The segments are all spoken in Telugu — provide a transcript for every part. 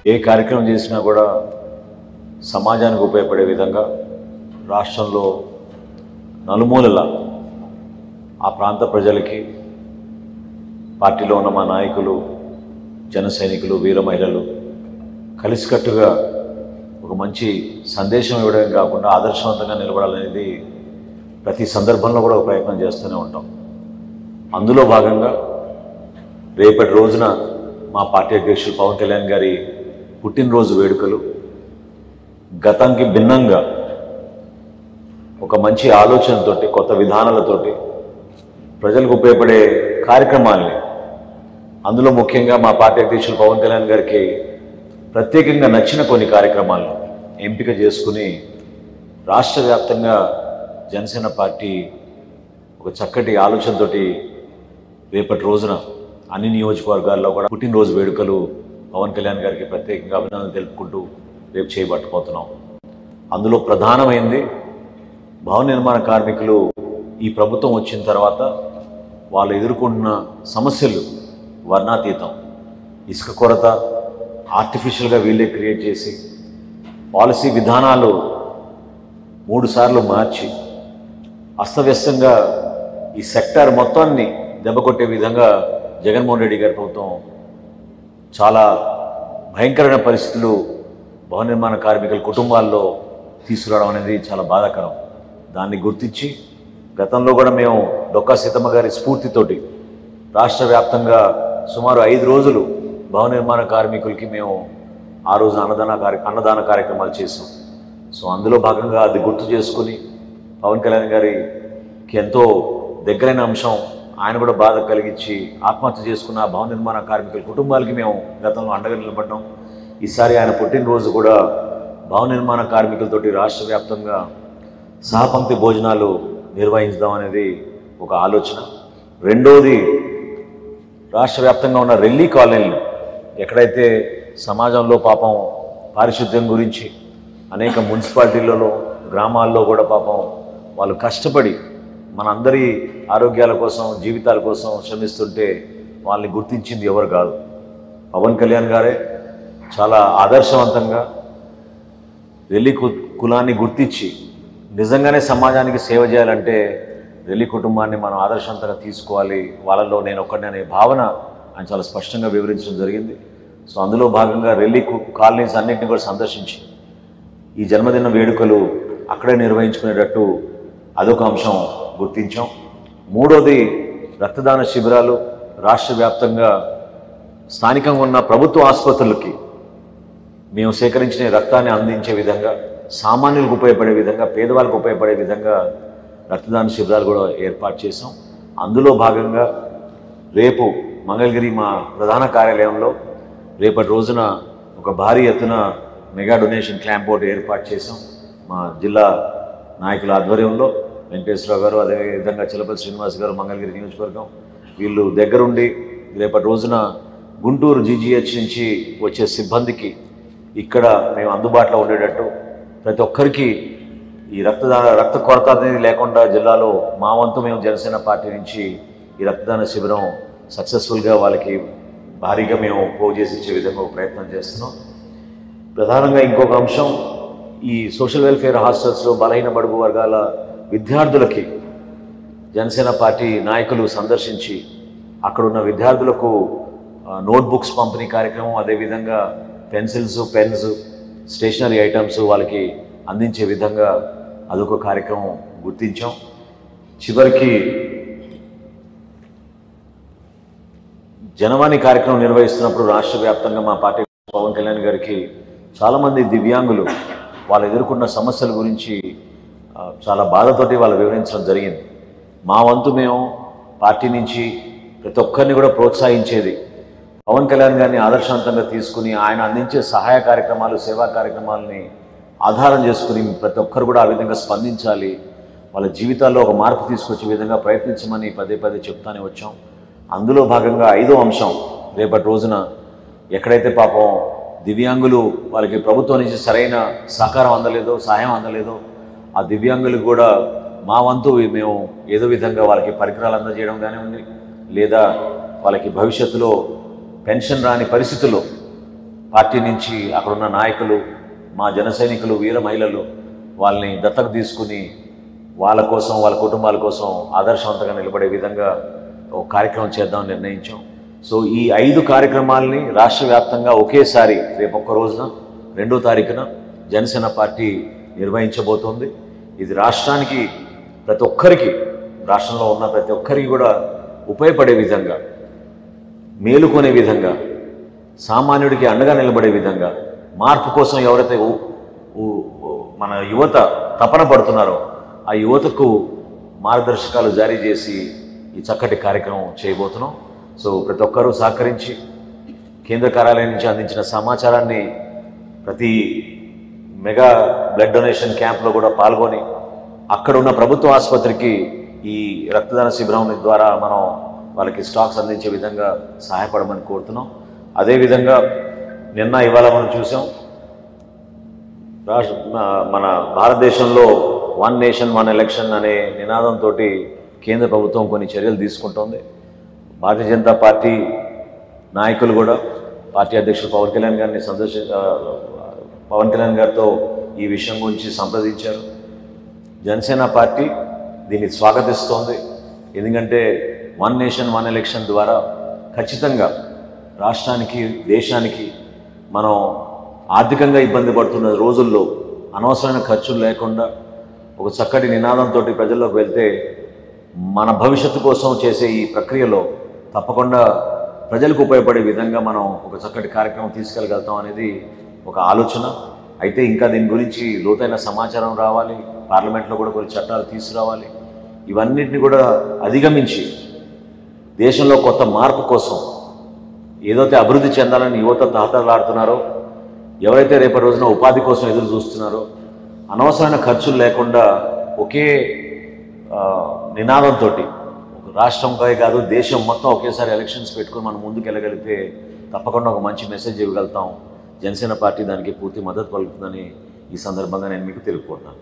ఏ కార్యక్రమం చేసినా కూడా సమాజానికి ఉపయోగపడే విధంగా రాష్ట్రంలో నలుమూలల ఆ ప్రాంత ప్రజలకి పార్టీలో ఉన్న మా నాయకులు జన సైనికులు వీర మహిళలు కలిసికట్టుగా ఒక మంచి సందేశం ఇవ్వడమే కాకుండా ఆదర్శవంతంగా నిలబడాలనేది ప్రతి సందర్భంలో కూడా ఒక ప్రయత్నం చేస్తూనే ఉంటాం అందులో భాగంగా రేపటి రోజున మా పార్టీ అధ్యక్షులు పవన్ కళ్యాణ్ గారి పుట్టినరోజు వేడుకలు గతానికి భిన్నంగా ఒక మంచి ఆలోచనతోటి కొత్త విధానాలతోటి ప్రజలకు ఉపయోగపడే కార్యక్రమాల్ని అందులో ముఖ్యంగా మా పార్టీ అధ్యక్షులు పవన్ కళ్యాణ్ గారికి ప్రత్యేకంగా నచ్చిన కొన్ని కార్యక్రమాలను ఎంపిక చేసుకుని రాష్ట్ర వ్యాప్తంగా జనసేన పార్టీ ఒక చక్కటి ఆలోచనతోటి రేపటి రోజున అన్ని నియోజకవర్గాల్లో కూడా పుట్టినరోజు వేడుకలు పవన్ కళ్యాణ్ గారికి ప్రత్యేకంగా అభినందనలు తెలుపుకుంటూ రేపు చేయబట్టుకోతున్నాం అందులో ప్రధానమైంది భవన నిర్మాణ కార్మికులు ఈ ప్రభుత్వం వచ్చిన తర్వాత వాళ్ళు ఎదుర్కొంటున్న సమస్యలు వర్ణాతీతం ఇసుక కొరత ఆర్టిఫిషియల్గా వీళ్ళే క్రియేట్ చేసి పాలసీ విధానాలు మూడు సార్లు మార్చి అస్తవ్యస్తంగా ఈ సెక్టార్ మొత్తాన్ని దెబ్బకొట్టే విధంగా జగన్మోహన్ రెడ్డి గారి ప్రభుత్వం చాలా భయంకరమైన పరిస్థితులు భవన నిర్మాణ కార్మికుల కుటుంబాల్లో తీసుకురావడం అనేది చాలా బాధాకరం దాన్ని గుర్తించి గతంలో కూడా మేము డొక్కా సీతమ్మ గారి స్ఫూర్తితోటి రాష్ట్ర వ్యాప్తంగా సుమారు ఐదు రోజులు భవన నిర్మాణ కార్మికులకి మేము ఆ రోజున అన్నదాన కార్య అన్నదాన కార్యక్రమాలు చేసాం సో అందులో భాగంగా అది గుర్తు చేసుకుని పవన్ కళ్యాణ్ గారికి ఎంతో దగ్గరైన అంశం ఆయన కూడా బాధ కలిగించి ఆత్మహత్య చేసుకున్న ఆ భవన నిర్మాణ కార్మికుల కుటుంబాలకి మేము గతంలో అండగా నిలబడ్డాం ఈసారి ఆయన పుట్టినరోజు కూడా భవన నిర్మాణ కార్మికులతోటి రాష్ట్ర వ్యాప్తంగా సహపంక్తి భోజనాలు నిర్వహించుదాం అనేది ఒక ఆలోచన రెండోది రాష్ట్ర వ్యాప్తంగా ఉన్న రెల్లీ కాలనీలు ఎక్కడైతే సమాజంలో పాపం పారిశుద్ధ్యం గురించి అనేక మున్సిపాలిటీలలో గ్రామాల్లో కూడా పాపం వాళ్ళు కష్టపడి మనందరి ఆరోగ్యాల కోసం జీవితాల కోసం శ్రమిస్తుంటే వాళ్ళని గుర్తించింది ఎవరు కాదు పవన్ కళ్యాణ్ గారే చాలా ఆదర్శవంతంగా రెల్లి కు కులాన్ని గుర్తించి నిజంగానే సమాజానికి సేవ చేయాలంటే రెల్లి కుటుంబాన్ని మనం ఆదర్శవంతంగా తీసుకోవాలి వాళ్ళలో నేను ఒక్కడిని అనే భావన ఆయన చాలా స్పష్టంగా వివరించడం జరిగింది సో అందులో భాగంగా రెల్లి కు- కాలనీస్ అన్నింటినీ కూడా సందర్శించి ఈ జన్మదిన వేడుకలు అక్కడే నిర్వహించుకునేటట్టు అదొక అంశం గుర్తించాం మూడోది రక్తదాన శిబిరాలు రాష్ట్ర వ్యాప్తంగా స్థానికంగా ఉన్న ప్రభుత్వ ఆసుపత్రులకి మేము సేకరించిన ఈ రక్తాన్ని అందించే విధంగా సామాన్యులకు ఉపయోగపడే విధంగా పేదవాళ్ళకు ఉపయోగపడే విధంగా రక్తదాన శిబిరాలు కూడా ఏర్పాటు చేసాం అందులో భాగంగా రేపు మంగళగిరి మా ప్రధాన కార్యాలయంలో రేపటి రోజున ఒక భారీ ఎత్తున మెగా డొనేషన్ క్యాంప్ ఒకటి ఏర్పాటు చేసాం మా జిల్లా నాయకుల ఆధ్వర్యంలో వెంకటేశ్వరరావు గారు అదేవిధంగా చిలపతి శ్రీనివాస్ గారు మంగళగిరి నియోజకవర్గం వీళ్ళు దగ్గరుండి రేపటి రోజున గుంటూరు జీజీహెచ్ నుంచి వచ్చే సిబ్బందికి ఇక్కడ మేము అందుబాటులో ఉండేటట్టు ప్రతి ఒక్కరికి ఈ రక్తదాన రక్త కొరత అనేది లేకుండా జిల్లాలో మా వంతు మేము జనసేన పార్టీ నుంచి ఈ రక్తదాన శిబిరం సక్సెస్ఫుల్గా వాళ్ళకి భారీగా మేము పోగు చేసి ఇచ్చే విధంగా ఒక ప్రయత్నం చేస్తున్నాం ప్రధానంగా ఇంకొక అంశం ఈ సోషల్ వెల్ఫేర్ హాస్టల్స్లో బలహీన బడుగు వర్గాల విద్యార్థులకి జనసేన పార్టీ నాయకులు సందర్శించి అక్కడున్న విద్యార్థులకు ఆ, నోట్బుక్స్ పంపిణీ కార్యక్రమం అదేవిధంగా పెన్సిల్స్ పెన్స్ స్టేషనరీ ఐటమ్స్ వాళ్ళకి అందించే విధంగా అదొక కార్యక్రమం గుర్తించాం చివరికి జనవాణి కార్యక్రమం నిర్వహిస్తున్నప్పుడు రాష్ట్ర వ్యాప్తంగా మా పార్టీ పవన్ కళ్యాణ్ గారికి చాలామంది దివ్యాంగులు వాళ్ళు ఎదుర్కొన్న సమస్యల గురించి ఆ, చాలా బాధతోటి వాళ్ళు వివరించడం జరిగింది మా వంతు మేము పార్టీ నుంచి ప్రతి ఒక్కరిని కూడా ప్రోత్సహించేది పవన్ కళ్యాణ్ గారిని ఆదర్శవంతంగా తీసుకుని ఆయన అందించే సహాయ కార్యక్రమాలు సేవా కార్యక్రమాలని ఆధారం చేసుకుని ప్రతి ఒక్కరు కూడా ఆ విధంగా స్పందించాలి వాళ్ళ జీవితాల్లో ఒక మార్పు తీసుకొచ్చే విధంగా ప్రయత్నించమని పదే పదే చెప్తానే వచ్చాం అందులో భాగంగా ఐదో అంశం రేపటి రోజున ఎక్కడైతే పాపం దివ్యాంగులు వాళ్ళకి ప్రభుత్వం నుంచి సరైన సహకారం అందలేదో సహాయం అందలేదో ఆ దివ్యాంగులకు కూడా మా వంతు మేము ఏదో విధంగా వాళ్ళకి పరికరాలు అందజేయడం కానివ్వండి లేదా వాళ్ళకి భవిష్యత్తులో పెన్షన్ రాని పరిస్థితుల్లో పార్టీ నుంచి అక్కడున్న నాయకులు మా జన సైనికులు వీర మహిళలు వాళ్ళని దత్తత తీసుకుని వాళ్ళ కోసం వాళ్ళ కుటుంబాల కోసం ఆదర్శవంతంగా నిలబడే విధంగా ఒక కార్యక్రమం చేద్దామని నిర్ణయించాం సో ఈ ఐదు కార్యక్రమాలని రాష్ట్ర వ్యాప్తంగా ఒకేసారి రేపు ఒక్క రోజున రెండో తారీఖున జనసేన పార్టీ నిర్వహించబోతోంది ఇది రాష్ట్రానికి ప్రతి ఒక్కరికి రాష్ట్రంలో ఉన్న ప్రతి ఒక్కరికి కూడా ఉపయోగపడే విధంగా మేలుకొనే విధంగా సామాన్యుడికి అండగా నిలబడే విధంగా మార్పు కోసం ఎవరైతే ఊ- ఊ- ఊ- మన యువత తపన పడుతున్నారో ఆ యువతకు మార్గదర్శకాలు జారీ చేసి ఈ చక్కటి కార్యక్రమం చేయబోతున్నాం సో ప్రతి ఒక్కరూ సహకరించి కేంద్ర కార్యాలయం నుంచి అందించిన సమాచారాన్ని ప్రతి మెగా బ్లడ్ డొనేషన్ క్యాంప్లో కూడా పాల్గొని అక్కడ ఉన్న ప్రభుత్వ ఆసుపత్రికి ఈ రక్తదాన శిబిరం ద్వారా మనం వాళ్ళకి స్టాక్స్ అందించే విధంగా సహాయపడమని కోరుతున్నాం అదేవిధంగా నిన్న ఇవాళ మనం చూసాం రాష్ట్ర మన- మన భారతదేశంలో వన్ నేషన్ వన్ ఎలక్షన్ అనే నినాదంతో కేంద్ర ప్రభుత్వం కొన్ని చర్యలు తీసుకుంటోంది భారతీయ జనతా పార్టీ నాయకులు కూడా పార్టీ అధ్యక్షుడు పవన్ కళ్యాణ్ గారిని సందర్శి ఆ, పవన్ కళ్యాణ్ గారితో ఈ విషయం గురించి సంప్రదించారు జనసేన పార్టీ దీన్ని స్వాగతిస్తోంది ఎందుకంటే వన్ నేషన్ వన్ ఎలక్షన్ ద్వారా ఖచ్చితంగా రాష్ట్రానికి దేశానికి మనం ఆర్థికంగా ఇబ్బంది పడుతున్న రోజుల్లో అనవసరమైన ఖర్చులు లేకుండా ఒక చక్కటి నినాదంతో ప్రజల్లోకి వెళ్తే మన భవిష్యత్తు కోసం చేసే ఈ ప్రక్రియలో తప్పకుండా ప్రజలకు ఉపయోగపడే విధంగా మనం ఒక చక్కటి కార్యక్రమం తీసుకెళ్ళగలుగుతాం అనేది ఒక ఆలోచన అయితే ఇంకా దీని గురించి లోతైన సమాచారం రావాలి పార్లమెంట్లో కూడా కొన్ని చట్టాలు తీసుకురావాలి ఇవన్నిటిని కూడా అధిగమించి దేశంలో కొత్త మార్పు కోసం ఏదైతే అభివృద్ధి చెందాలని యువత తాతలాడుతున్నారో ఎవరైతే రేపటి రోజున ఉపాధి కోసం ఎదురు చూస్తున్నారో అనవసరమైన ఖర్చులు లేకుండా ఒకే ఆ, నినాదంతో ఒక రాష్ట్రంపై కాదు దేశం మొత్తం ఒకేసారి ఎలక్షన్స్ పెట్టుకుని మనం ముందుకు వెళ్ళగలిగితే తప్పకుండా ఒక మంచి మెసేజ్ ఇవ్వగలుగుతాం జనసేన పార్టీ దానికి పూర్తి మద్దతు పలుకుతుందని ఈ సందర్భంగా నేను మీకు తెలుపుకుంటున్నాను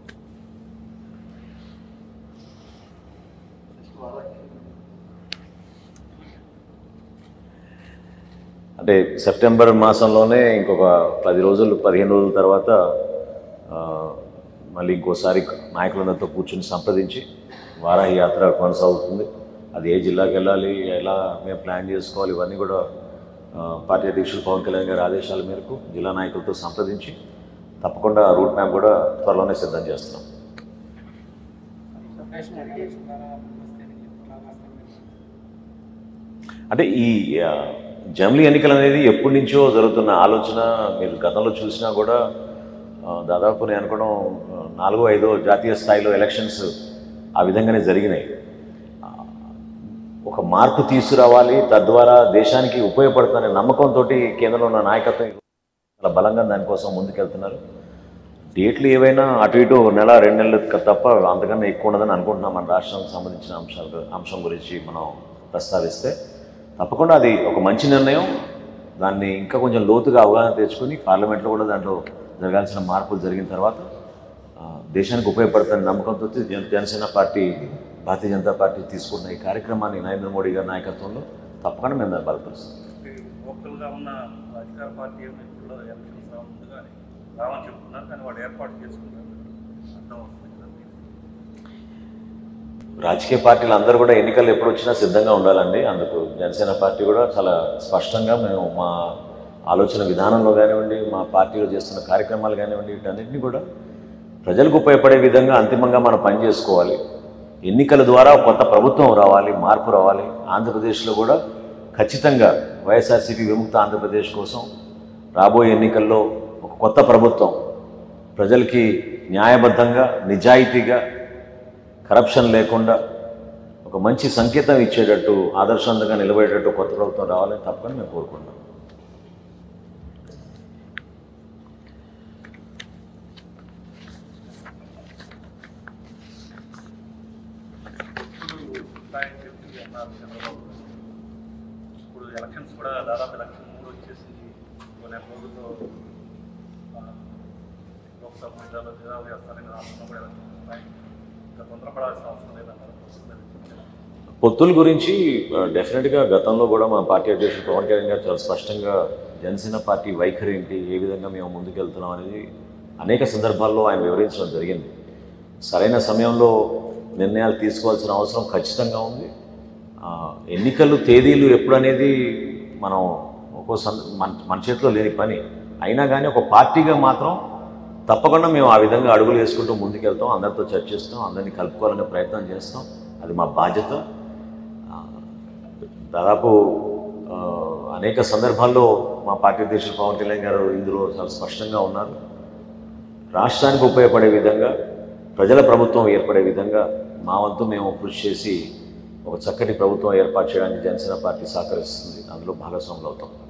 అంటే సెప్టెంబర్ మాసంలోనే ఇంకొక పది రోజులు పదిహేను రోజుల తర్వాత ఆ, మళ్ళీ ఇంకోసారి నాయకులందరితో కూర్చుని సంప్రదించి వారాహి యాత్ర కొనసాగుతుంది అది ఏ జిల్లాకి వెళ్ళాలి ఎలా మేము ప్లాన్ చేసుకోవాలి ఇవన్నీ కూడా ఆ, పార్టీ అధ్యక్షులు పవన్ కళ్యాణ్ గారి ఆదేశాల మేరకు జిల్లా నాయకులతో సంప్రదించి తప్పకుండా రూట్ మ్యాప్ కూడా త్వరలోనే సిద్ధం చేస్తున్నాం అంటే ఈ ఆ, జమిలీ ఎన్నికలు అనేది ఎప్పటి నుంచో జరుగుతున్న ఆలోచన మీరు గతంలో చూసినా కూడా ఆ, దాదాపు నేను అనుకోవడం ఆ, నాలుగో ఐదో జాతీయ స్థాయిలో ఎలక్షన్స్ ఆ విధంగానే జరిగినాయి ఆ, ఒక మార్పు తీసుకురావాలి తద్వారా దేశానికి ఉపయోగపడుతుందనే నమ్మకంతో కేంద్రంలో ఉన్న నాయకత్వం చాలా బలంగా దానికోసం ముందుకెళ్తున్నారు డేట్లు ఏవైనా అటు ఇటు ఒక నెల రెండు నెలలు క- తప్ప అంతకన్నా ఎక్కువ ఉండదని అనుకుంటున్నాం మన రాష్ట్రానికి సంబంధించిన అంశాలు అంశం గురించి మనం ప్రస్తావిస్తే తప్పకుండా అది ఒక మంచి నిర్ణయం దాన్ని ఇంకా కొంచెం లోతుగా అవగాహన తెచ్చుకొని పార్లమెంట్లో కూడా దాంట్లో జరగాల్సిన మార్పులు జరిగిన తర్వాత ఆ, దేశానికి ఉపయోగపడుతున్న నమ్మకంతో జన జనసేన పార్టీ భారతీయ జనతా పార్టీ తీసుకున్న ఈ కార్యక్రమాన్ని నరేంద్ర మోడీ గారి నాయకత్వంలో తప్పకుండా మేము దాన్ని బలపరుస్తాం లోకల్గా ఉన్న అధికార పార్టీ ఏమో ఇప్పుడు ఎలక్షన్స్ రా ముందుగానే రావని చెప్తున్నారు కానీ వాళ్ళు ఏర్పాటు చేసుకున్నారు అర్థం అవుతుంది కదా రాజకీయ పార్టీలు అందరూ కూడా ఎన్నికలు ఎప్పుడు వచ్చినా సిద్ధంగా ఉండాలండి అందుకు జనసేన పార్టీ కూడా చాలా స్పష్టంగా మేము మా ఆలోచన విధానంలో కానివ్వండి మా పార్టీలో చేస్తున్న కార్యక్రమాలు కానివ్వండి వీటన్నిటిని కూడా ప్రజలకు ఉపయోగపడే విధంగా అంతిమంగా మనం పనిచేసుకోవాలి ఎన్నికల ద్వారా కొత్త ప్రభుత్వం రావాలి మార్పు రావాలి ఆంధ్రప్రదేశ్లో కూడా ఖచ్చితంగా వైఎస్ఆర్సీపీ విముక్త ఆంధ్రప్రదేశ్ కోసం రాబోయే ఎన్నికల్లో ఒక కొత్త ప్రభుత్వం ప్రజలకి న్యాయబద్ధంగా నిజాయితీగా కరప్షన్ లేకుండా ఒక మంచి సంకేతం ఇచ్చేటట్టు ఆదర్శవంతంగా నిలబడేటట్టు కొత్త ప్రభుత్వం రావాలని తప్పని మేము కోరుకుంటాం ఇప్పుడు ఆయన చెప్పి అన్నారు చంద్రబాబు గారు. ఇప్పుడు ఎలక్షన్స్ కూడా దాదాపు ఎలక్షన్ మూడు వచ్చేసింది కొన్ని రోజుల్లో ఆ, లోక్సభ ఎన్నికల్లో రిజర్వ్ చేస్తారని రాష్ట్రంలో కూడా ఎలక్షన్స్ ఉన్నాయి ఇంకా తొందరపడాల్సిన అవసరం లేదన్నారు ప్రస్తుతం పొత్తుల గురించి ఆ, డెఫినెట్గా గతంలో కూడా మా పార్టీ అధ్యక్షుడు పవన్ కళ్యాణ్ గారు చాలా స్పష్టంగా జనసేన పార్టీ వైఖరి ఏంటి ఏ విధంగా మేము ముందుకెళ్తున్నాం అనేది అనేక సందర్భాల్లో ఆయన వివరించడం జరిగింది సరైన సమయంలో నిర్ణయాలు తీసుకోవాల్సిన అవసరం ఖచ్చితంగా ఉంది ఆ, ఎన్నికలు తేదీలు ఎప్పుడనేది మనం ఒక్కో సం మన మన చేతిలో లేని పని అయినా కానీ ఒక పార్టీగా మాత్రం తప్పకుండా మేము ఆ విధంగా అడుగులు వేసుకుంటూ ముందుకెళ్తాం అందరితో చర్చిస్తాం అందరినీ కలుపుకోవాలనే ప్రయత్నం చేస్తాం అది మా బాధ్యత ఆ, దాదాపు ఆ, అనేక సందర్భాల్లో మా పార్టీ అధ్యక్షులు పవన్ కళ్యాణ్ గారు ఇందులో చాలా స్పష్టంగా ఉన్నారు రాష్ట్రానికి ఉపయోగపడే విధంగా ప్రజల ప్రభుత్వం ఏర్పడే విధంగా మా వంతు మేము కృషి చేసి ఒక చక్కటి ప్రభుత్వం ఏర్పాటు చేయడానికి జనసేన పార్టీ సహకరిస్తుంది అందులో భాగస్వాములు అవుతాం